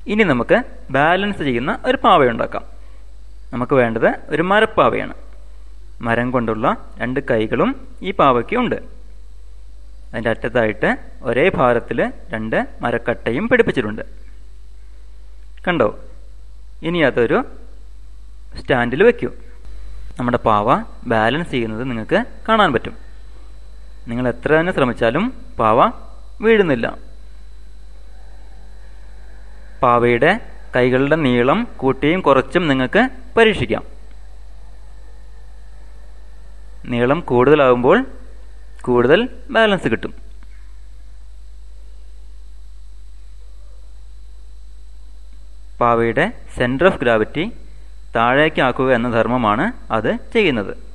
ഇനി നമുക്ക് ബാലൻസ് ചെയ്യുന്ന ഒരു പാവയുണ്ടാക്കാം നമുക്ക് വേണ്ടത് ഒരു മരപ്പാവയാണ് മരം കൊണ്ടുള്ള രണ്ട് കൈകളും ഈ പാവയ്ക്ക് ഉണ്ട് അതിൻ്റെ അറ്റത്തായിട്ട് ഒരേ ഭാരത്തിൽ രണ്ട് മരക്കട്ടയും പിടിപ്പിച്ചിട്ടുണ്ട് കണ്ടോ ഇനി അതൊരു സ്റ്റാൻഡിൽ വെക്കൂ നമ്മുടെ പാവ ബാലൻസ് ചെയ്യുന്നത് നിങ്ങൾക്ക് കാണാൻ പറ്റും നിങ്ങൾ എത്ര തന്നെ ശ്രമിച്ചാലും പാവ വീഴുന്നില്ല പാവയുടെ കൈകളുടെ നീളം കൂട്ടിയും കുറച്ചും നിങ്ങൾക്ക് പരീക്ഷിക്കാം നീളം കൂടുതലാകുമ്പോൾ കൂടുതൽ ബാലൻസ് കിട്ടും പാവയുടെ സെൻറ്റർ ഓഫ് ഗ്രാവിറ്റി താഴേക്ക് ആക്കുക എന്ന ധർമ്മമാണ് അത് ചെയ്യുന്നത്